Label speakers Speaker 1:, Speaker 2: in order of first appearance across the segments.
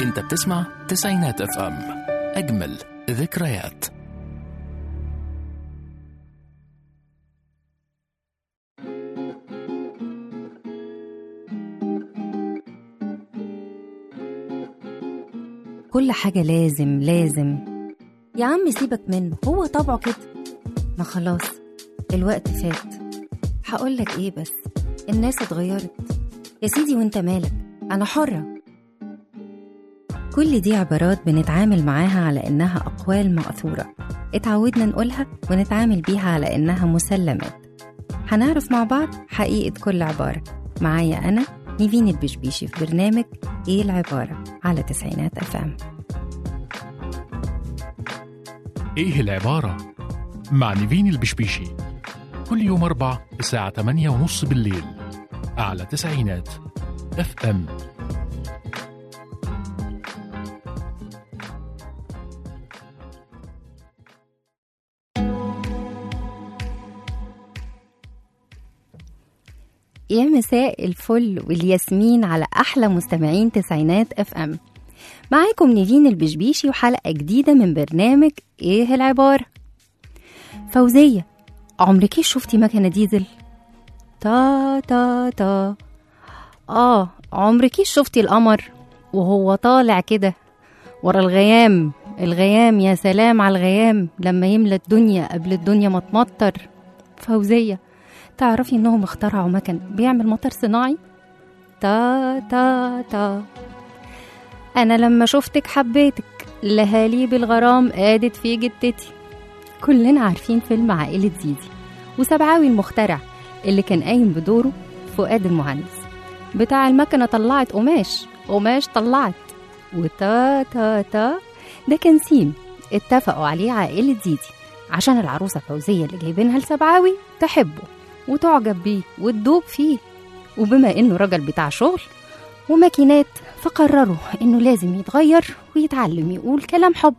Speaker 1: انت بتسمع تسعينات اف ام اجمل ذكريات
Speaker 2: كل حاجة لازم لازم يا عم سيبك منه هو طبعه كده ما خلاص الوقت فات هقولك ايه بس الناس اتغيرت يا سيدي وانت مالك انا حرة كل دي عبارات بنتعامل معاها على انها اقوال مأثورة اتعودنا نقولها ونتعامل بيها على انها مسلمات هنعرف مع بعض حقيقة كل عبارة معايا أنا نيفين البشبيشي في برنامج إيه العبارة على تسعينات أفام
Speaker 1: ايه العبارة؟ مع نيفين البشبيشي كل يوم أربع الساعة 8 ونص بالليل على تسعينات اف ام
Speaker 2: يا مساء الفل والياسمين على أحلى مستمعين تسعينات اف ام معاكم نيفين البشبيشي وحلقة جديدة من برنامج ايه العبارة فوزية عمركي شفتي مكنة ديزل تا تا تا اه عمركي شفتي القمر وهو طالع كده ورا الغيام الغيام يا سلام على الغيام لما يملى الدنيا قبل الدنيا ما تمطر فوزية تعرفي انهم اخترعوا مكن بيعمل مطر صناعي تا تا تا انا لما شفتك حبيتك لهاليب الغرام قادت في جدتي كلنا عارفين فيلم عائلة زيزي وسبعاوي المخترع اللي كان قايم بدوره فؤاد المهندس بتاع المكنة طلعت قماش قماش طلعت وتا تا تا ده كان سيم اتفقوا عليه عائلة زيزي عشان العروسة فوزية اللي جايبينها لسبعاوي تحبه وتعجب بيه وتدوب فيه وبما انه راجل بتاع شغل وماكينات فقرروا انه لازم يتغير ويتعلم يقول كلام حب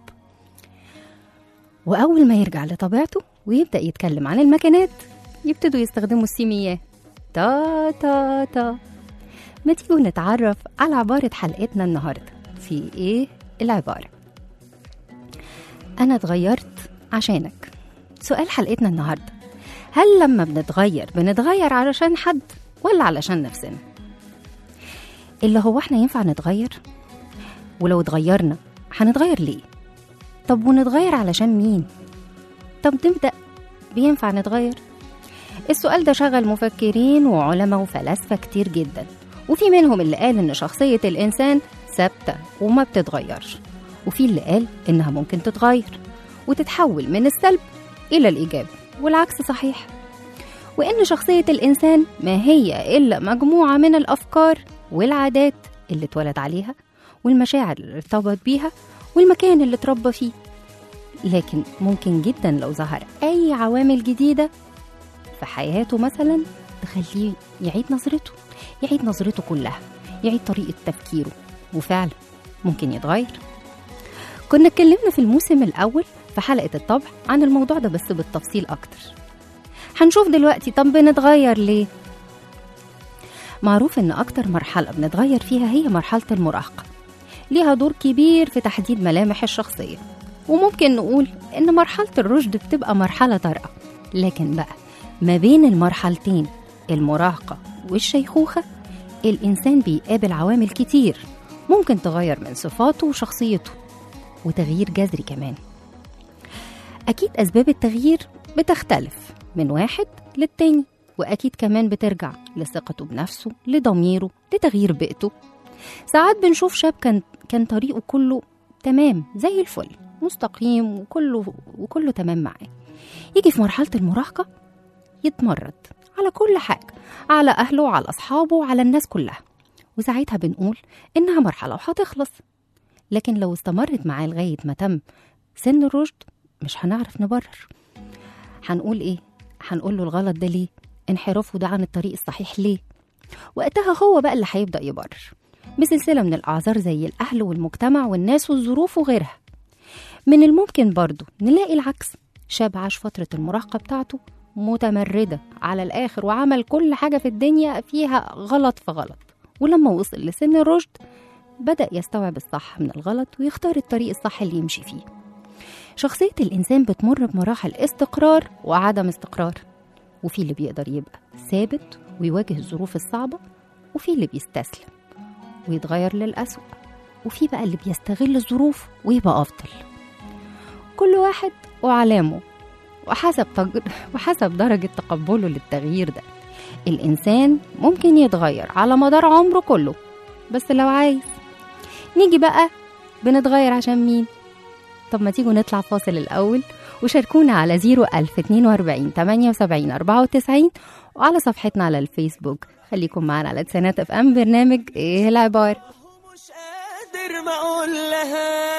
Speaker 2: واول ما يرجع لطبيعته ويبدا يتكلم عن الماكينات يبتدوا يستخدموا السيميات تا تا تا ما تيجوا نتعرف على عبارة حلقتنا النهاردة في ايه العبارة انا اتغيرت عشانك سؤال حلقتنا النهارده هل لما بنتغير بنتغير علشان حد ولا علشان نفسنا اللي هو احنا ينفع نتغير ولو اتغيرنا هنتغير ليه طب ونتغير علشان مين طب نبدأ بينفع نتغير السؤال ده شغل مفكرين وعلماء وفلاسفة كتير جدا وفي منهم اللي قال إن شخصية الإنسان ثابتة وما بتتغيرش وفي اللي قال إنها ممكن تتغير وتتحول من السلب إلى الإيجاب والعكس صحيح وإن شخصية الإنسان ما هي إلا مجموعة من الأفكار والعادات اللي اتولد عليها والمشاعر اللي ارتبط بيها والمكان اللي اتربى فيه لكن ممكن جدا لو ظهر أي عوامل جديدة في حياته مثلا تخليه يعيد نظرته يعيد نظرته كلها يعيد طريقة تفكيره وفعلا ممكن يتغير كنا اتكلمنا في الموسم الأول في حلقة الطبع عن الموضوع ده بس بالتفصيل أكتر هنشوف دلوقتي طب بنتغير ليه معروف إن أكتر مرحلة بنتغير فيها هي مرحلة المراهقة ليها دور كبير في تحديد ملامح الشخصية وممكن نقول إن مرحلة الرشد بتبقى مرحلة طارئة لكن بقى ما بين المرحلتين المراهقة والشيخوخة الإنسان بيقابل عوامل كتير ممكن تغير من صفاته وشخصيته وتغيير جذري كمان أكيد أسباب التغيير بتختلف من واحد للتاني وأكيد كمان بترجع لثقته بنفسه لضميره لتغيير بيئته ساعات بنشوف شاب كان كان طريقه كله تمام زي الفل مستقيم وكله وكله تمام معاه يجي في مرحلة المراهقة يتمرد على كل حاجة على أهله وعلى أصحابه وعلى الناس كلها وساعتها بنقول إنها مرحلة وهتخلص لكن لو استمرت معاه لغاية ما تم سن الرشد مش هنعرف نبرر هنقول إيه؟ هنقول له الغلط ده ليه؟ انحرافه ده عن الطريق الصحيح ليه؟ وقتها هو بقى اللي هيبدأ يبرر بسلسلة من الأعذار زي الأهل والمجتمع والناس والظروف وغيرها من الممكن برضو نلاقي العكس شاب عاش فترة المراهقة بتاعته متمردة على الآخر وعمل كل حاجة في الدنيا فيها غلط في غلط ولما وصل لسن الرشد بدأ يستوعب الصح من الغلط ويختار الطريق الصح اللي يمشي فيه شخصية الإنسان بتمر بمراحل استقرار وعدم استقرار وفي اللي بيقدر يبقى ثابت ويواجه الظروف الصعبة وفي اللي بيستسلم ويتغير للأسوأ وفي بقى اللي بيستغل الظروف ويبقى أفضل كل واحد وعلامه وحسب تج... وحسب درجة تقبله للتغيير ده الإنسان ممكن يتغير على مدار عمره كله بس لو عايز نيجي بقى بنتغير عشان مين طب ما تيجوا نطلع فاصل الأول وشاركونا على 01042 78 94 وعلى صفحتنا على الفيسبوك خليكم معنا على تسانات اف ام برنامج ايه العبارة
Speaker 3: مش قادر ما اقول لها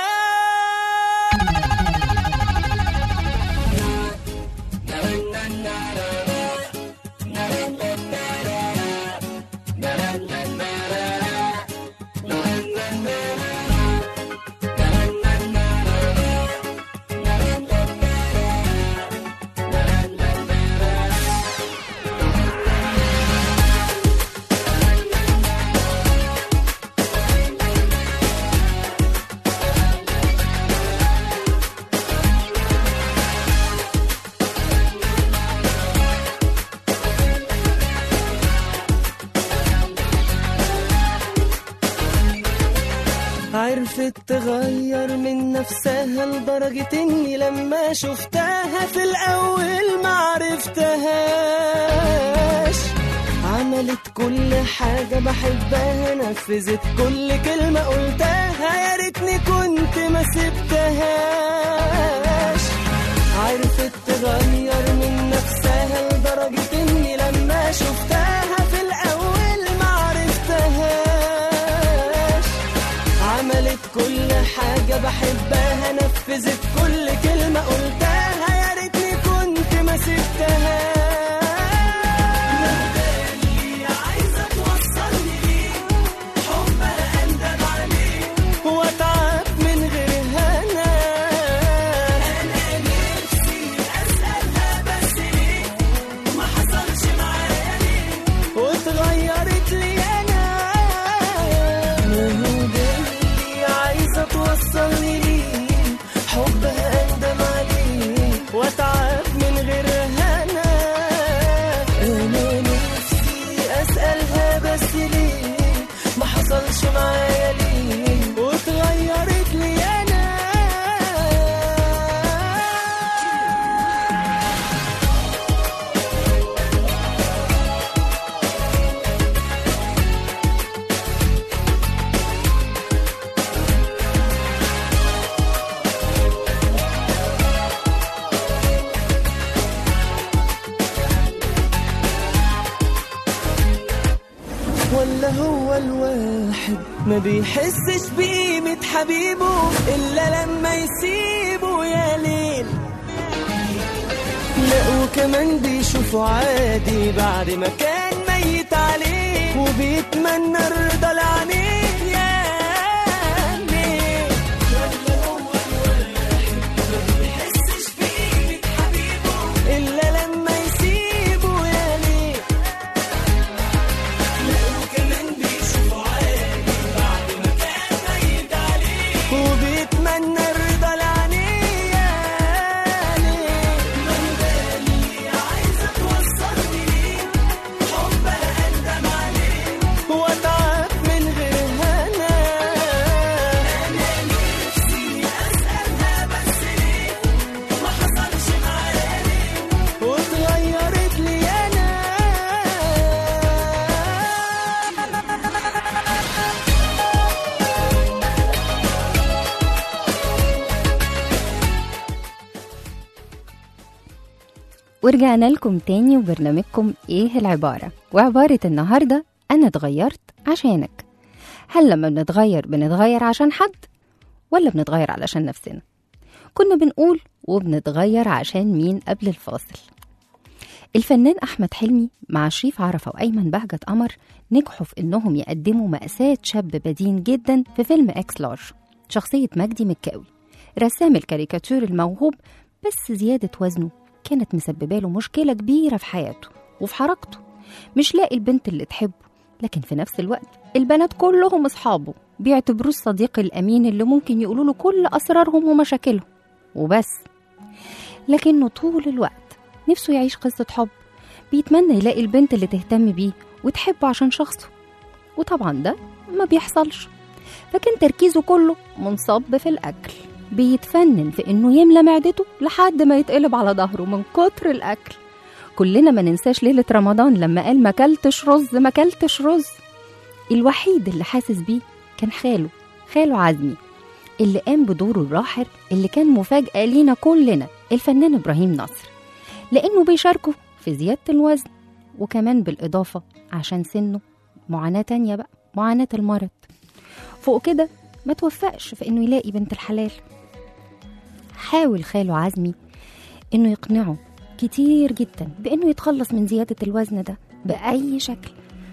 Speaker 3: عرفت تغير من نفسها لدرجة اني لما شفتها في الاول ما عرفتهاش عملت كل حاجة بحبها نفذت كل كلمة قلتها يا ريتني كنت ما سبتهاش عرفت تغير من نفسها لدرجة اني لما شفتها في الاول ما عرفتهاش عملت كل حاجة بحبها نفذت كل كلمة قلتها يا ريتني كنت ما سبتهاش عايزة توصلني ليه حبها أندم عليه وأتعب من غيرها أنا أنا نفسي أسألها بس ليه ما حصلش معايا ليه واتغيرت لي أنا اللي عايزة توصلني ليه حبها أندم عليه وأتعب من غيرها أنا أنا نفسي أسألها بس ليه ما حصلش معايا ليه واتغيرت لي أنا ولا هو الواحد ما بيحسش بقيمة حبيبه إلا لما يسيبه يا ليل لا وكمان بيشوفه عادي بعد ما كان ميت عليه وبيتمنى الرضا لعينيه يا ليل ولا هو الواحد ما بيحسش بقيمة حبيبه إلا لما يسيبه يا ليل وكمان بيشوفوا عادي بعد ما كان ميت عليه وبيتمنى الرضا لعينيه من بالي عايزة توصلني ليه حبها أندم عليه وأتعب من غيرها أنا أنا نفسي أسألها بس ليه ما حصلش معايا ليه واتغيرت لي أنا
Speaker 2: ورجعنا لكم تاني وبرنامجكم ايه العبارة وعبارة النهاردة انا اتغيرت عشانك هل لما بنتغير بنتغير عشان حد ولا بنتغير علشان نفسنا كنا بنقول وبنتغير عشان مين قبل الفاصل الفنان أحمد حلمي مع شريف عرفة وأيمن بهجت قمر نجحوا في إنهم يقدموا مأساة شاب بدين جدا في فيلم إكس لارج شخصية مجدي مكاوي رسام الكاريكاتير الموهوب بس زيادة وزنه كانت مسببة له مشكلة كبيرة في حياته وفي حركته مش لاقي البنت اللي تحبه لكن في نفس الوقت البنات كلهم أصحابه بيعتبروه الصديق الأمين اللي ممكن يقولوا له كل أسرارهم ومشاكلهم وبس لكنه طول الوقت نفسه يعيش قصة حب بيتمنى يلاقي البنت اللي تهتم بيه وتحبه عشان شخصه وطبعا ده ما بيحصلش فكان تركيزه كله منصب في الأكل بيتفنن في إنه يملى معدته لحد ما يتقلب على ظهره من كتر الأكل كلنا ما ننساش ليلة رمضان لما قال ما كلتش رز ما كلتش رز الوحيد اللي حاسس بيه كان خاله خاله عزمي اللي قام بدوره الراحر اللي كان مفاجأة لينا كلنا الفنان إبراهيم نصر لأنه بيشاركه في زيادة الوزن وكمان بالإضافة عشان سنه معاناة تانية بقى معاناة المرض فوق كده ما توفقش في إنه يلاقي بنت الحلال حاول خاله عزمي إنه يقنعه كتير جدا بإنه يتخلص من زيادة الوزن ده بأي شكل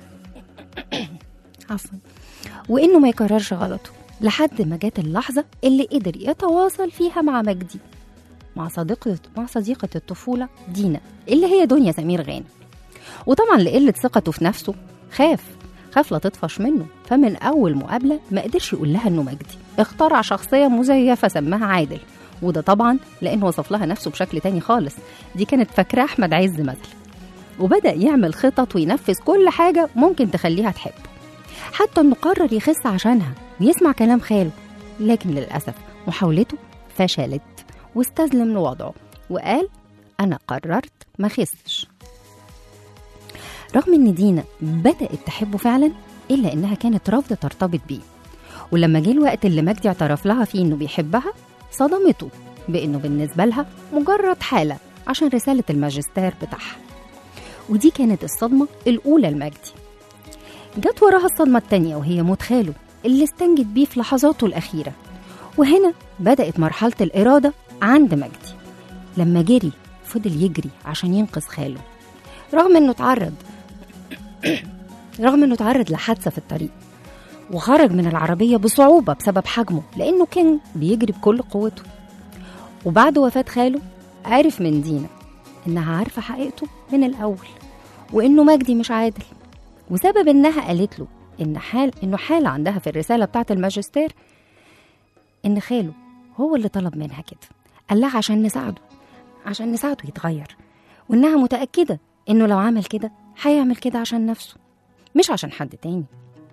Speaker 2: عفوا وإنه ما يكررش غلطه لحد ما جت اللحظة اللي قدر يتواصل فيها مع مجدي مع صديقة مع صديقة الطفولة دينا اللي هي دنيا سمير غانم وطبعا لقلة ثقته في نفسه خاف خاف لا تطفش منه فمن أول مقابلة ما قدرش يقول لها إنه مجدي اخترع شخصية مزيفة سماها عادل وده طبعا لأنه وصف لها نفسه بشكل تاني خالص دي كانت فاكراه أحمد عز مثلا وبدأ يعمل خطط وينفذ كل حاجة ممكن تخليها تحبه حتى إنه قرر يخس عشانها ويسمع كلام خاله لكن للأسف محاولته فشلت واستسلم لوضعه وقال أنا قررت ما خسش رغم إن دينا بدأت تحبه فعلا إلا إنها كانت رافضة ترتبط بيه ولما جه الوقت اللي مجدي اعترف لها فيه إنه بيحبها صدمته بإنه بالنسبة لها مجرد حالة عشان رسالة الماجستير بتاعها ودي كانت الصدمة الأولى لمجدي جت وراها الصدمة التانية وهي موت خاله اللي استنجد بيه في لحظاته الأخيرة وهنا بدأت مرحلة الإرادة عند مجدي لما جري فضل يجري عشان ينقذ خاله رغم انه اتعرض رغم انه اتعرض لحادثة في الطريق وخرج من العربية بصعوبة بسبب حجمه لأنه كان بيجري بكل قوته وبعد وفاة خاله عرف من دينا إنها عارفة حقيقته من الأول وإنه مجدي مش عادل وسبب إنها قالت له إن حال إنه حالة عندها في الرسالة بتاعة الماجستير إن خاله هو اللي طلب منها كده قال لها عشان نساعده عشان نساعده يتغير وإنها متأكدة إنه لو عمل كده هيعمل كده عشان نفسه مش عشان حد تاني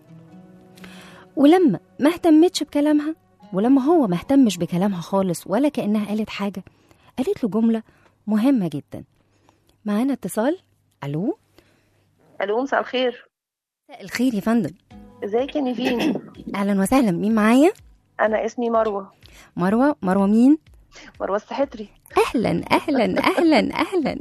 Speaker 2: ولما ما اهتمتش بكلامها ولما هو ما اهتمش بكلامها خالص ولا كأنها قالت حاجة قالت له جملة مهمة جدا معانا اتصال ألو
Speaker 4: الو مساء الخير
Speaker 2: مساء الخير يا فندم
Speaker 4: ازيك يا نيفين
Speaker 2: أهلا وسهلا مين معايا
Speaker 4: انا اسمي مروه
Speaker 2: مروة مروة مين
Speaker 4: مروه السحتري
Speaker 2: اهلا اهلا اهلا اهلا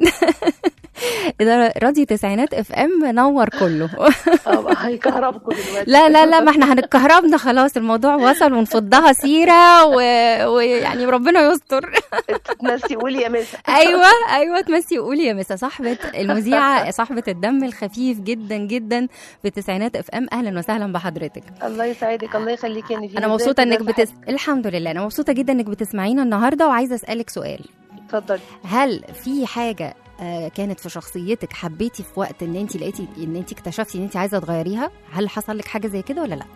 Speaker 2: اذا راديو تسعينات اف ام نور كله
Speaker 4: اه هيكهربكم دلوقتي
Speaker 2: لا لا لا ما احنا هنتكهربنا خلاص الموضوع وصل ونفضها سيره و- ويعني ربنا يستر
Speaker 4: تنسي قولي يا مسا
Speaker 2: ايوه ايوه تمسي وقولي يا مسا صاحبه المذيعه صاحبه الدم الخفيف جدا جدا في تسعينات اف ام اهلا وسهلا بحضرتك
Speaker 4: الله يسعدك الله يخليك يا نيفين
Speaker 2: انا
Speaker 4: ازيك
Speaker 2: مبسوطه انك
Speaker 4: وازي
Speaker 2: بتس...
Speaker 4: صحتك؟
Speaker 2: الحمد لله انا مبسوطه جدا انك بتسمعينا النهارده وعايزه اسالك سؤال
Speaker 4: اتفضلي
Speaker 2: هل في حاجه آه، كانت في شخصيتك حبيتي في وقت ان انت لقيتي ان انت اكتشفتي ان انت عايزه تغيريها هل حصل لك حاجه زي كده ولا لا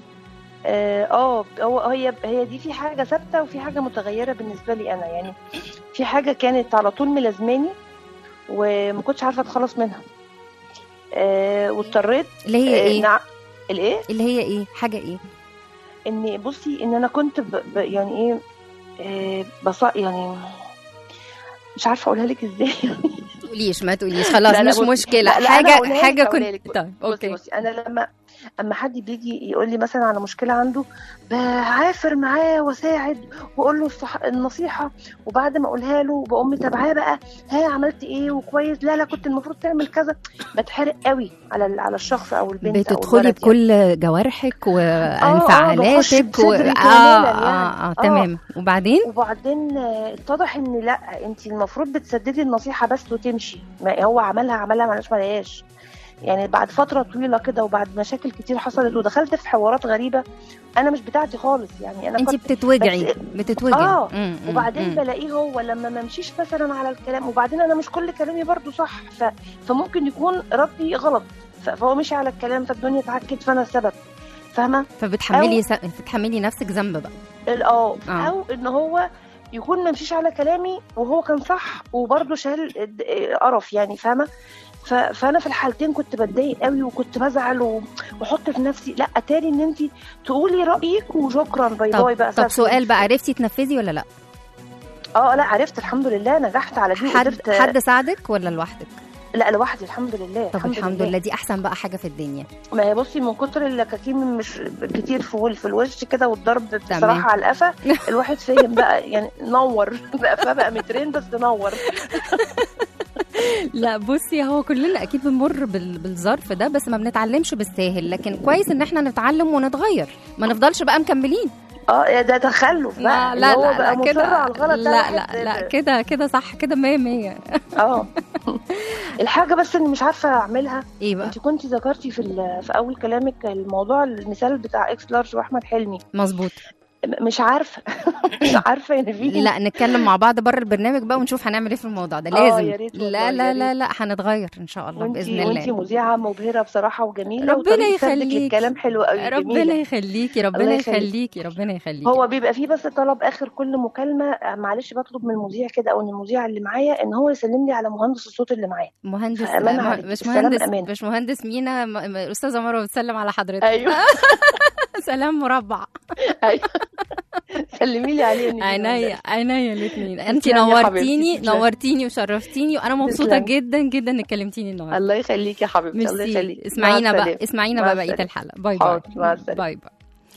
Speaker 4: اه آه، هو هي هي دي في حاجه ثابته وفي حاجه متغيره بالنسبه لي انا يعني في حاجه كانت على طول ملازماني وما كنتش عارفه اتخلص منها آه واضطريت
Speaker 2: اللي هي
Speaker 4: آه
Speaker 2: ايه
Speaker 4: نع... الايه
Speaker 2: اللي هي ايه حاجه ايه
Speaker 4: ان بصي ان انا كنت ب... ب... يعني ايه آه بص يعني مش عارفه اقولها لك ازاي
Speaker 2: تقوليش ما تقوليش خلاص
Speaker 4: لا، لا،
Speaker 2: مش
Speaker 4: بصي.
Speaker 2: مشكله
Speaker 4: لا، لا، أنا
Speaker 2: حاجه
Speaker 4: هقولها لك،
Speaker 2: حاجه
Speaker 4: هقولها
Speaker 2: كنت
Speaker 4: لك.
Speaker 2: طيب
Speaker 4: بصي
Speaker 2: اوكي
Speaker 4: بصي انا لما اما حد بيجي يقول لي مثلا على مشكله عنده بعافر معاه واساعد واقول له الصح... النصيحه وبعد ما اقولها له بقوم متابعاه بقى ها عملت ايه وكويس لا لا كنت المفروض تعمل كذا بتحرق قوي على ال- على الشخص او البنت او
Speaker 2: بتدخلي
Speaker 4: الولد يعني.
Speaker 2: بكل جوارحك
Speaker 4: بخش
Speaker 2: وانفعالاتك و...
Speaker 4: بصدري
Speaker 2: آه,
Speaker 4: كاملاً
Speaker 2: آه,
Speaker 4: يعني.
Speaker 2: اه
Speaker 4: آه.
Speaker 2: تمام وبعدين
Speaker 4: وبعدين آه، اتضح ان لا انت المفروض بتسددي النصيحه بس وتمشي ما هو عملها عملها معلش ملهاش يعني بعد فتره طويله كده وبعد مشاكل كتير حصلت ودخلت في حوارات غريبه انا مش بتاعتي خالص يعني انا
Speaker 2: انت
Speaker 4: كنت
Speaker 2: بتتوجعي
Speaker 4: بس-
Speaker 2: بتتوجعي
Speaker 4: آه،
Speaker 2: مم، مم،
Speaker 4: وبعدين
Speaker 2: مم.
Speaker 4: بلاقيه هو لما ما مشيش مثلا على الكلام وبعدين انا مش كل كلامي برضو صح ف... فممكن يكون ردي غلط ف- فهو مشي على الكلام فالدنيا اتعكت فانا السبب فاهمه
Speaker 2: فبتحملي س... بتحملي نفسك ذنب بقى
Speaker 4: ال- اه
Speaker 2: آه.
Speaker 4: او ان هو يكون ما مشيش على كلامي وهو كان صح وبرضه شال الد- قرف يعني فاهمه ف- فانا في الحالتين كنت بتضايق قوي وكنت بزعل و- واحط في نفسي لا اتاري ان انت تقولي رايك وشكرا باي باي
Speaker 2: طب,
Speaker 4: بقى
Speaker 2: طب
Speaker 4: سافر.
Speaker 2: سؤال بقى عرفتي تنفذي ولا لا
Speaker 4: اه لا عرفت الحمد لله نجحت على دي
Speaker 2: حد
Speaker 4: وقدرت
Speaker 2: حد ساعدك ولا لوحدك
Speaker 4: لا لوحدي الحمد لله
Speaker 2: طب الحمد لله دي احسن بقى حاجه في الدنيا
Speaker 4: ما هي بصي من كتر الكاكين مش كتير في ول- في الوش كده والضرب
Speaker 2: تمام.
Speaker 4: بصراحه على القفا الواحد فهم بقى يعني نور بقى بقى مترين بس نور
Speaker 2: لا بصي هو كلنا اكيد بنمر بال- بالظرف ده بس ما بنتعلمش بالساهل لكن كويس ان احنا نتعلم ونتغير ما نفضلش بقى مكملين
Speaker 4: اه يا ده تخلف
Speaker 2: لا
Speaker 4: بقى
Speaker 2: لا
Speaker 4: اللي هو
Speaker 2: لا,
Speaker 4: بقى
Speaker 2: لا
Speaker 4: مصر
Speaker 2: كده
Speaker 4: على الغلط ده
Speaker 2: لا
Speaker 4: الواحد-
Speaker 2: لا لا كده كده صح كده 100 100
Speaker 4: اه الحاجه بس اللي مش عارفه اعملها
Speaker 2: ايه بقى
Speaker 4: انت كنت ذكرتي في ال- في اول كلامك الموضوع المثال بتاع اكس لارج واحمد حلمي
Speaker 2: مظبوط
Speaker 4: م- مش عارفه مش عارفه يا نبيل
Speaker 2: لا نتكلم مع بعض بره البرنامج بقى ونشوف هنعمل ايه في الموضوع ده
Speaker 4: آه،
Speaker 2: لازم
Speaker 4: يا ريت والله،
Speaker 2: لا
Speaker 4: يا
Speaker 2: لا لا
Speaker 4: ريت.
Speaker 2: لا هنتغير ان شاء الله باذن
Speaker 4: وانتي وانتي
Speaker 2: الله
Speaker 4: مذيعه مبهره بصراحه وجميله
Speaker 2: ربنا
Speaker 4: وطريقة سردك
Speaker 2: يخليكي.
Speaker 4: للكلام حلو قوي
Speaker 2: ربنا
Speaker 4: جميله
Speaker 2: يخليكي ربنا
Speaker 4: الله يخليك.
Speaker 2: يخليكي ربنا يخليكي
Speaker 4: هو بيبقى فيه بس طلب اخر كل مكالمه آه، معلش بطلب من المذيع كده او من المذيع اللي معايا ان هو يسلم لي على مهندس الصوت اللي معايا
Speaker 2: مهندس
Speaker 4: فأمان
Speaker 2: مه-
Speaker 4: عليك.
Speaker 2: مش
Speaker 4: السلام
Speaker 2: مهندس
Speaker 4: أمان.
Speaker 2: مش مهندس مينا م- م- استاذه مروه بتسلم على حضرتك
Speaker 4: ايوه
Speaker 2: سلام مربع
Speaker 4: ايوه سلمي لي عليه يا نبيل
Speaker 2: عينيا عينيا الاثنين انت
Speaker 4: تسلمي يا
Speaker 2: نورتيني
Speaker 4: حبيبتي، تسلمي.
Speaker 2: نورتيني وشرفتيني وانا مبسوطه
Speaker 4: تسلمي.
Speaker 2: جدا جدا انك كلمتيني النهارده
Speaker 4: الله يخليك يا حبيبتي الله
Speaker 2: ميرسي
Speaker 4: يخليك
Speaker 2: اسمعينا
Speaker 4: مع
Speaker 2: بقى
Speaker 4: السلامة.
Speaker 2: اسمعينا
Speaker 4: مع
Speaker 2: بقى بقيه
Speaker 4: السلامة.
Speaker 2: الحلقه باي باي
Speaker 4: حاضر، مع السلامة.
Speaker 2: باي باي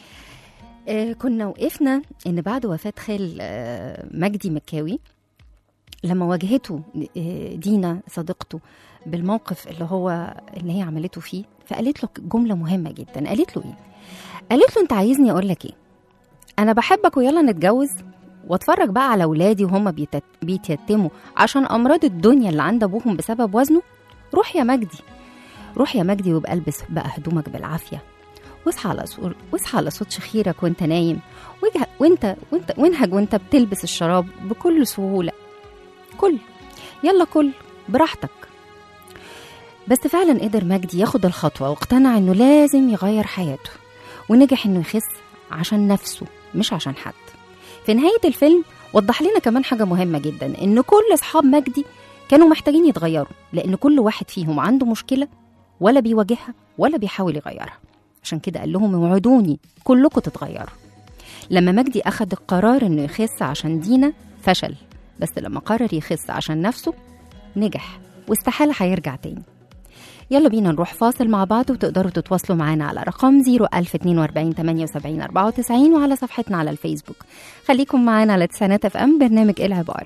Speaker 2: آه كنا وقفنا ان بعد وفاه خال آه مجدي مكاوي لما واجهته آه دينا صديقته بالموقف اللي هو اللي هي عملته فيه فقالت له جمله مهمه جدا قالت له ايه قالت له انت عايزني اقول لك ايه انا بحبك ويلا نتجوز واتفرج بقى على ولادي وهم بيتت- بيتيتموا عشان امراض الدنيا اللي عند ابوهم بسبب وزنه روح يا مجدي روح يا مجدي وابقى البس بقى هدومك بالعافيه واصحى على صوت واصحى على صوت شخيرك وانت نايم وجه- وانت وانت وانهج وانت بتلبس الشراب بكل سهوله كل يلا كل براحتك بس فعلا قدر مجدي ياخد الخطوه واقتنع انه لازم يغير حياته ونجح انه يخس عشان نفسه مش عشان حد في نهايه الفيلم وضح لنا كمان حاجه مهمه جدا ان كل اصحاب مجدي كانوا محتاجين يتغيروا لان كل واحد فيهم عنده مشكله ولا بيواجهها ولا بيحاول يغيرها عشان كده قال لهم اوعدوني كلكم تتغيروا لما مجدي أخد القرار إنه يخس عشان دينا فشل بس لما قرر يخس عشان نفسه نجح واستحالة هيرجع تاني يلا بينا نروح فاصل مع بعض وتقدروا تتواصلوا معانا على رقم 01042 78 94 وعلى صفحتنا على الفيسبوك خليكم معانا على تسعينات اف ام برنامج إيه العبارة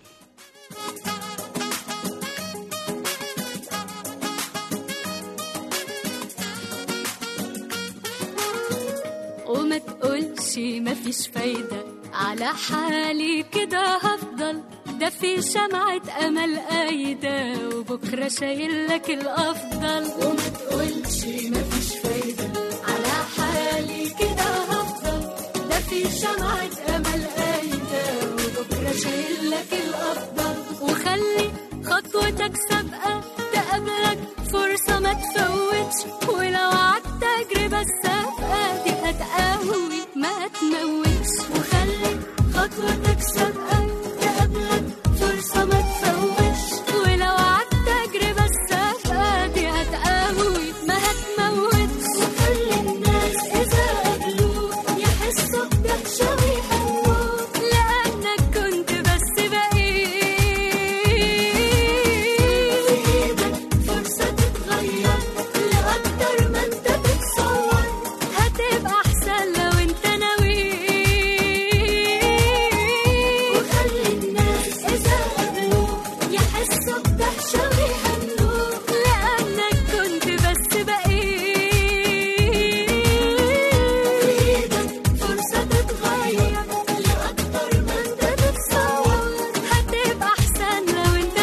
Speaker 5: وما تقولش مفيش فايدة على حالي كده هفضل ده في شمعة أمل قايدة وبكرة شايل لك الأفضل وما تقولش مفيش فايدة على حالي كده هفضل ده في شمعة أمل قايدة وبكرة شايل لك الأفضل وخلي خطوتك سابقة تقابلك فرصة ما تفوتش ولو عدت تجربة السابقة دي هتقوي ما تموتش وخلي خطوتك سابقة تقابلك فرصة ما تفوتش ولو عدت تجربة السابقة دي هتقوي ما هتموتش وخلي الناس إذا قابلوك يحسوا بدهشة ويحبوك لأنك كنت بس بقيت في إيدك فرصة تتغير لأكتر ما أنت تتصور هتبقى أحسن لو أنت ناوي وخلي الناس إذا قابلوك يحسوا بدهشة ويهنوك لأنك كنت بس بقيت في إيدك فرصة تتغير لأكتر ما أنت تتصور هتبقى أحسن لو أنت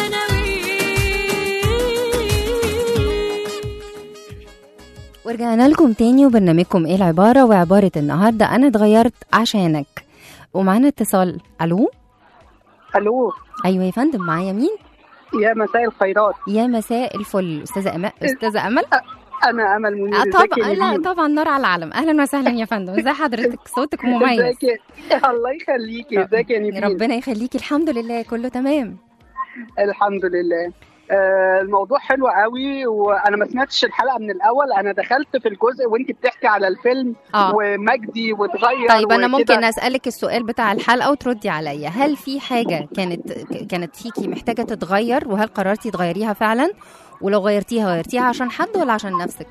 Speaker 5: ناوي
Speaker 2: ورجعنا لكم تاني وبرنامجكم ايه العبارة وعبارة النهاردة أنا اتغيرت عشانك ومعانا اتصال ألو
Speaker 6: الو
Speaker 2: أيوة يا فندم معايا مين؟
Speaker 6: يا مساء الخيرات
Speaker 2: يا مساء الفل أستاذة أمل أستاذة أمل
Speaker 6: انا امل منير
Speaker 2: آه،
Speaker 6: ازيك يا
Speaker 2: طبعا لا
Speaker 6: نيفين؟
Speaker 2: طبعا نار على العلم اهلا وسهلا يا فندم ازي حضرتك صوتك مميز
Speaker 6: ازيك يا- الله يخليكي ازيك يا نيفين
Speaker 2: ربنا يخليكي الحمد لله كله تمام
Speaker 6: الحمد لله آه، الموضوع حلو قوي وانا ما سمعتش الحلقه من الاول انا دخلت في الجزء وانت بتحكي على الفيلم
Speaker 2: اه
Speaker 6: ومجدي واتغير
Speaker 2: طيب انا
Speaker 6: وكده.
Speaker 2: ممكن اسالك السؤال بتاع الحلقه وتردي عليا هل في حاجه كانت كانت فيكي محتاجه تتغير وهل قررتي تغيريها فعلا ولو غيرتيها غيرتيها عشان حد ولا عشان نفسك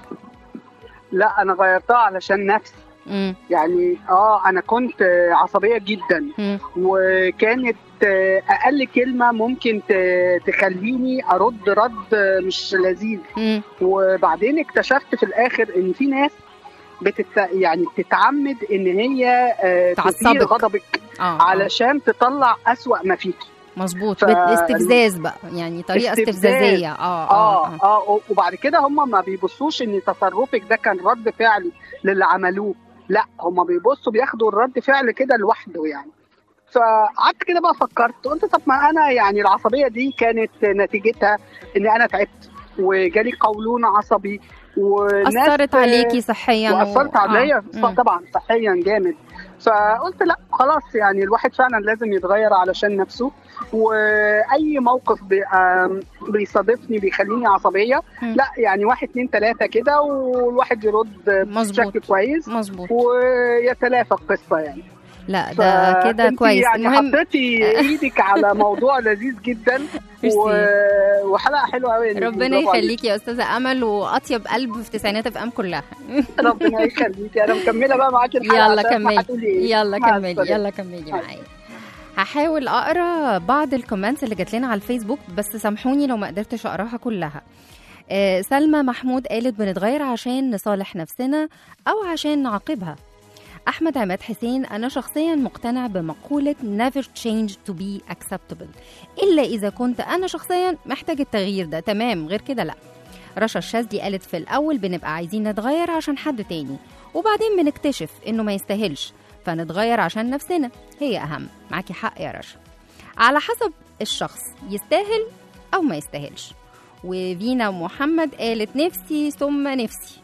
Speaker 6: لا انا غيرتها علشان نفسي
Speaker 2: امم
Speaker 6: يعني اه انا كنت آه، عصبيه جدا
Speaker 2: امم
Speaker 6: وكانت آه، اقل كلمه ممكن ت- تخليني ارد رد آه، مش لذيذ
Speaker 2: امم
Speaker 6: وبعدين اكتشفت في الاخر ان في ناس بتت... يعني بتتعمد ان هي آه، تثير
Speaker 2: تعصبك.
Speaker 6: غضبك
Speaker 2: اه
Speaker 6: علشان تطلع اسوأ ما فيكي
Speaker 2: مظبوط
Speaker 6: ف-
Speaker 2: بت- استفزاز بقى يعني طريقه
Speaker 6: استفزاز.
Speaker 2: استفزازيه اه
Speaker 6: اه
Speaker 2: اه, آه.
Speaker 6: اه وبعد كده هم ما بيبصوش ان تصرفك ده كان رد فعل للي عملوه لا هم بيبصوا بياخدوا الرد فعل كده لوحده يعني فقعدت كده بقى فكرت قلت طب ما انا يعني العصبيه دي كانت نتيجتها ان انا تعبت وجالي قولون عصبي وناس
Speaker 2: اثرت عليكي صحيا
Speaker 6: واثرت
Speaker 2: و-
Speaker 6: عليا
Speaker 2: آه. مم.
Speaker 6: طبعا صحيا جامد فقلت لا خلاص يعني الواحد فعلا لازم يتغير علشان نفسه واي موقف بي- آم، بيصادفني بيخليني عصبيه
Speaker 2: مم.
Speaker 6: لا يعني واحد اتنين تلاته كده والواحد يرد
Speaker 2: مظبوط.
Speaker 6: بشكل كويس
Speaker 2: مظبوط
Speaker 6: ويتلافى القصه يعني
Speaker 2: لا ده كده
Speaker 6: فأنتي
Speaker 2: كويس
Speaker 6: يعني
Speaker 2: المهم
Speaker 6: حطيتي ايدك على موضوع لذيذ جدا و... وحلقه حلوه قوي
Speaker 2: ربنا يخليكي يا استاذه امل واطيب قلب في تسعينات اف ام كلها
Speaker 6: ربنا يخليكي انا مكمله بقى معاكي الحلقه
Speaker 2: يلا
Speaker 6: عشان ما
Speaker 2: كملي
Speaker 6: هتقولي إيه.
Speaker 2: يلا
Speaker 6: مع
Speaker 2: كملي
Speaker 6: السلامة.
Speaker 2: يلا كملي معايا هحاول اقرا بعض الكومنتس اللي جات لنا على الفيسبوك بس سامحوني لو ما قدرتش اقراها كلها آه، سلمى محمود قالت بنتغير عشان نصالح نفسنا او عشان نعاقبها احمد عماد حسين انا شخصيا مقتنع بمقوله never change to be acceptable الا اذا كنت انا شخصيا محتاج التغيير ده تمام غير كده لا رشا الشاذلي قالت في الاول بنبقى عايزين نتغير عشان حد تاني وبعدين بنكتشف انه ما يستاهلش فنتغير عشان نفسنا هي اهم معاكي حق يا رشا على حسب الشخص يستاهل او ما يستاهلش وفينا محمد قالت نفسي ثم نفسي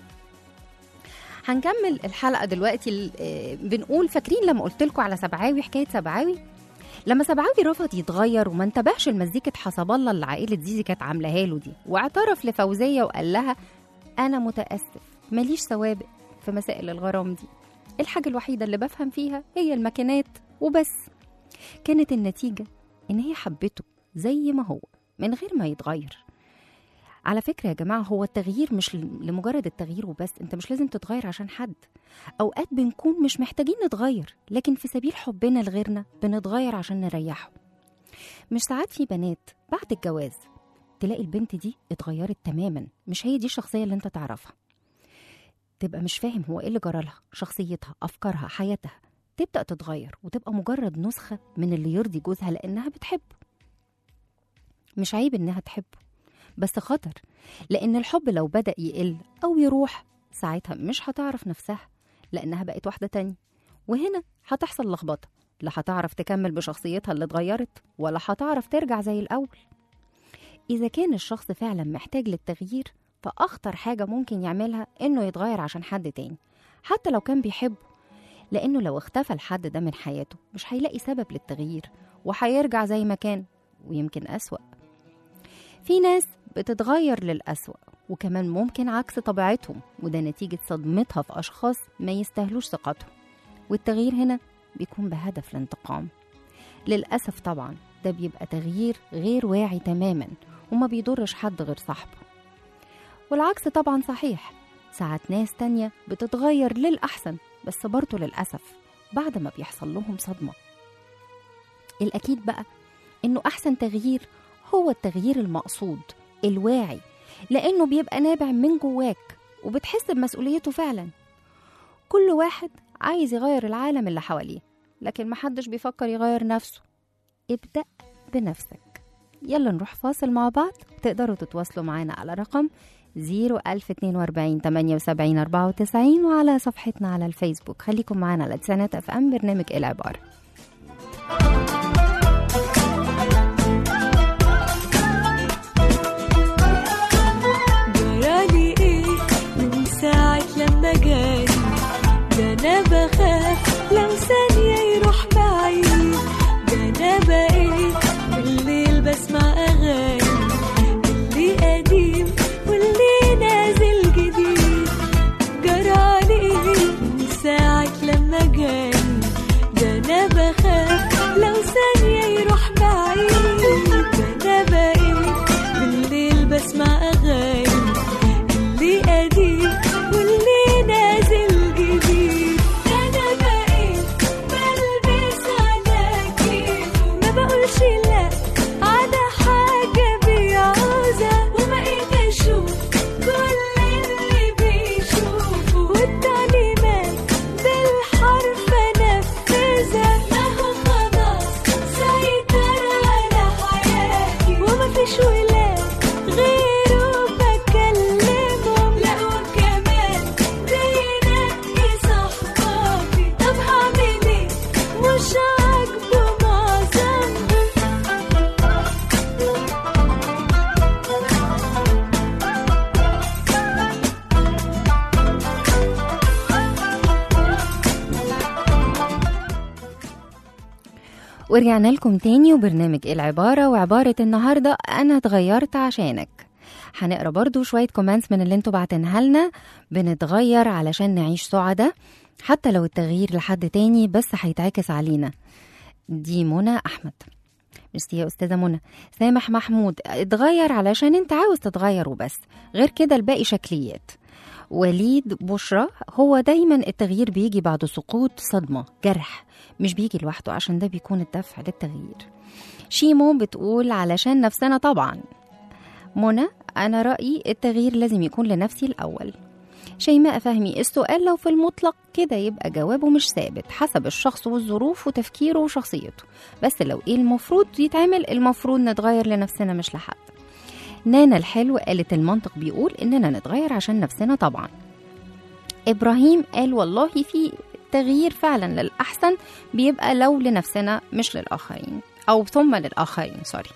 Speaker 2: هنكمل الحلقه دلوقتي ال- آه، بنقول فاكرين لما قلت لكم على سبعاوي حكايه سبعاوي لما سبعاوي رفض يتغير وما انتبهش لمزيكه حسب الله اللي عائله زيزي كانت عاملاها له دي واعترف لفوزيه وقال لها انا متاسف ماليش سوابق في مسائل الغرام دي الحاجه الوحيده اللي بفهم فيها هي الماكينات وبس كانت النتيجه ان هي حبته زي ما هو من غير ما يتغير على فكرة يا جماعة هو التغيير مش لمجرد التغيير وبس انت مش لازم تتغير عشان حد اوقات بنكون مش محتاجين نتغير لكن في سبيل حبنا لغيرنا بنتغير عشان نريحه مش ساعات في بنات بعد الجواز تلاقي البنت دي اتغيرت تماما مش هي دي الشخصية اللي انت تعرفها تبقى مش فاهم هو ايه اللي جرالها شخصيتها افكارها حياتها تبدأ تتغير وتبقى مجرد نسخة من اللي يرضي جوزها لأنها بتحبه مش عيب إنها تحبه بس خطر لأن الحب لو بدأ يقل أو يروح ساعتها مش هتعرف نفسها لأنها بقت واحدة تانية وهنا هتحصل لخبطة لا هتعرف تكمل بشخصيتها اللي اتغيرت ولا هتعرف ترجع زي الأول إذا كان الشخص فعلا محتاج للتغيير فأخطر حاجة ممكن يعملها إنه يتغير عشان حد تاني حتى لو كان بيحبه لأنه لو اختفى الحد ده من حياته مش هيلاقي سبب للتغيير وهيرجع زي ما كان ويمكن أسوأ في ناس بتتغير للأسوأ وكمان ممكن عكس طبيعتهم وده نتيجة صدمتها في أشخاص ما يستاهلوش ثقتهم والتغيير هنا بيكون بهدف الانتقام للأسف طبعا ده بيبقى تغيير غير واعي تماما وما بيضرش حد غير صاحبه والعكس طبعا صحيح ساعات ناس تانية بتتغير للأحسن بس برضه للأسف بعد ما بيحصل لهم صدمة الأكيد بقى إنه أحسن تغيير هو التغيير المقصود الواعي لأنه بيبقى نابع من جواك وبتحس بمسؤوليته فعلا كل واحد عايز يغير العالم اللي حواليه لكن محدش بيفكر يغير نفسه ابدأ بنفسك يلا نروح فاصل مع بعض تقدروا تتواصلوا معانا على رقم 01042 78 94 وعلى صفحتنا على الفيسبوك خليكم معانا على تسعينات اف ام برنامج إيه العبارة
Speaker 5: جرالي ايه جاني ده انا بخاف لو ثانية يروح بعيد ده انا بقيت بالليل بسمع اغاني اللي قديم واللي نازل جديد جرالي من ساعة لما جاني ده انا بخاف لو ثانية يروح بعيد ده انا بقيت بالليل بسمع اغاني اللي قديم واللي نازل جديد انا بقيت بلبس على كيف وما بقولش لا على حاجة بيعوزها وبقيت اشوف كل اللي بيشوفه والتعليمات بالحرف انفذها ما هو خلاص سيطر على حياتي ومفيش ولاد غيره بكلمهم لا وكمان بينقي صحباتي طب هعمل ايه مش عاجبه معظمهم
Speaker 2: ورجعنا لكم تاني وبرنامج إيه العبارة وعبارة النهاردة أنا اتغيرت عشانك هنقرا برضو شوية كومنتس من اللي انتوا بعتنها لنا بنتغير علشان نعيش سعداء حتى لو التغيير لحد تاني بس هيتعكس علينا دي منى أحمد ميرسي يا أستاذة منى سامح محمود اتغير علشان انت عاوز تتغير وبس غير كده الباقي شكليات وليد بشرى هو دايما التغيير بيجي بعد سقوط صدمة جرح مش بيجي لوحده عشان ده بيكون الدفع للتغيير شيمو بتقول علشان نفسنا طبعا منى أنا رأيي التغيير لازم يكون لنفسي الأول شيماء فهمي السؤال لو في المطلق كده يبقى جوابه مش ثابت حسب الشخص والظروف وتفكيره وشخصيته بس لو ايه المفروض يتعمل المفروض نتغير لنفسنا مش لحد نانا الحلو قالت المنطق بيقول اننا نتغير عشان نفسنا طبعا ابراهيم قال والله في تغيير فعلا للاحسن بيبقى لو لنفسنا مش للاخرين او ثم للاخرين سوري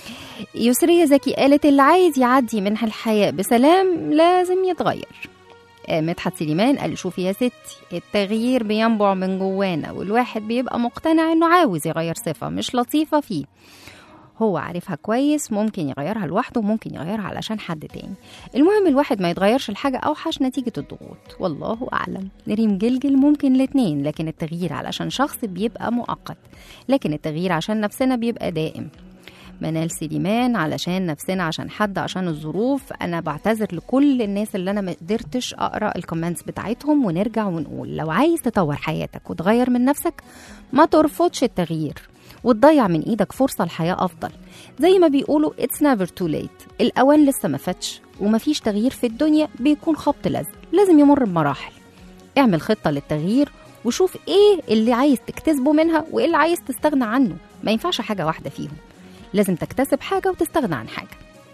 Speaker 2: يسرية زكي قالت اللي عايز يعدي من الحياة بسلام لازم يتغير آه، مدحت سليمان قال شوفي يا ستي التغيير بينبع من جوانا والواحد بيبقى مقتنع انه عاوز يغير صفة مش لطيفة فيه هو عارفها كويس ممكن يغيرها لوحده وممكن يغيرها علشان حد تاني المهم الواحد ما يتغيرش لحاجة أوحش نتيجة الضغوط والله أعلم ريم جلجل ممكن الاتنين لكن التغيير علشان شخص بيبقى مؤقت لكن التغيير عشان نفسنا بيبقى دائم منال سليمان علشان نفسنا عشان حد عشان الظروف انا بعتذر لكل الناس اللي انا ما قدرتش اقرا الكومنتس بتاعتهم ونرجع ونقول لو عايز تطور حياتك وتغير من نفسك ما ترفضش التغيير وتضيع من ايدك فرصه لحياه افضل زي ما بيقولوا it's never too late الاوان لسه ما فاتش ومفيش تغيير في الدنيا بيكون خبط لزق لازم يمر بمراحل اعمل خطه للتغيير وشوف ايه اللي عايز تكتسبه منها وايه اللي عايز تستغنى عنه ما ينفعش حاجه واحده فيهم لازم تكتسب حاجة وتستغنى عن حاجة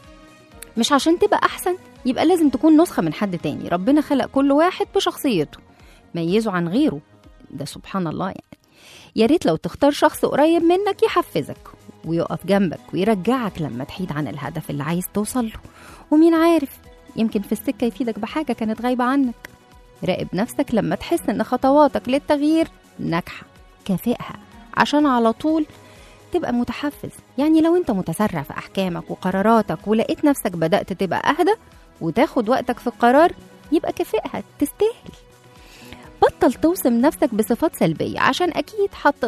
Speaker 2: مش عشان تبقى أحسن يبقى لازم تكون نسخة من حد تاني ربنا خلق كل واحد بشخصيته ميزه عن غيره ده سبحان الله يعني يا ريت لو تختار شخص قريب منك يحفزك ويقف جنبك ويرجعك لما تحيد عن الهدف اللي عايز توصل له ومين عارف يمكن في السكة يفيدك بحاجة كانت غايبة عنك راقب نفسك لما تحس ان خطواتك للتغيير ناجحة كافئها عشان على طول تبقى متحفز يعني لو انت متسرع في احكامك وقراراتك ولقيت نفسك بدأت تبقى اهدى وتاخد وقتك في القرار يبقى كافئها تستاهل بطل توصم نفسك بصفات سلبية عشان أكيد حطت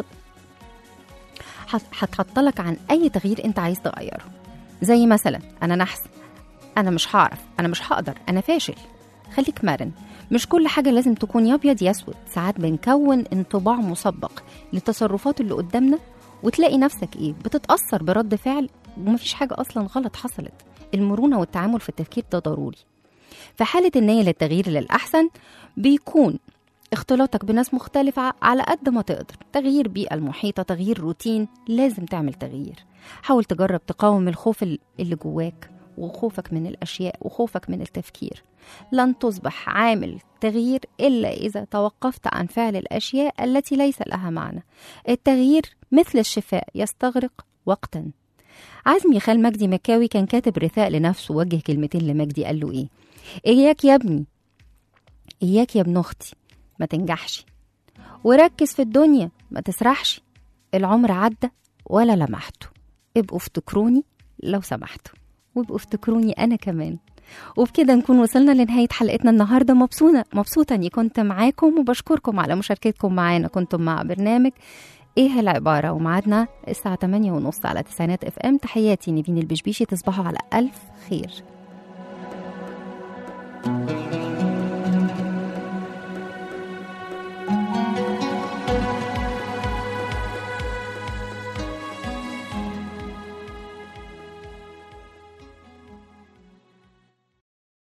Speaker 2: هتحطلك عن أي تغيير أنت عايز تغيره زي مثلا أنا نحس أنا مش هعرف أنا مش هقدر أنا فاشل خليك مرن مش كل حاجة لازم تكون يا أبيض يا أسود ساعات بنكون انطباع مسبق للتصرفات اللي قدامنا وتلاقي نفسك إيه بتتأثر برد فعل ومفيش حاجة أصلا غلط حصلت المرونة والتعامل في التفكير ده ضروري في حالة النية للتغيير للأحسن بيكون اختلاطك بناس مختلفة على قد ما تقدر تغيير بيئة المحيطة تغيير روتين لازم تعمل تغيير حاول تجرب تقاوم الخوف اللي جواك وخوفك من الأشياء وخوفك من التفكير لن تصبح عامل تغيير إلا إذا توقفت عن فعل الأشياء التي ليس لها معنى التغيير مثل الشفاء يستغرق وقتا عزمي خال مجدي مكاوي كان كاتب رثاء لنفسه وجه كلمتين لمجدي قال له إيه إياك يا ابني إياك يا ابن أختي ما تنجحش وركز في الدنيا ما تسرحش العمر عدى ولا لمحته ابقوا افتكروني لو سمحتوا وابقوا افتكروني أنا كمان وبكده نكون وصلنا لنهاية حلقتنا النهاردة مبسوطة مبسوطة إني كنت معاكم وبشكركم على مشاركتكم معانا كنتم مع برنامج ايه العبارة ومعادنا الساعة 8 ونص على تسعينات اف ام تحياتي نيفين البشبيشي تصبحوا على ألف خير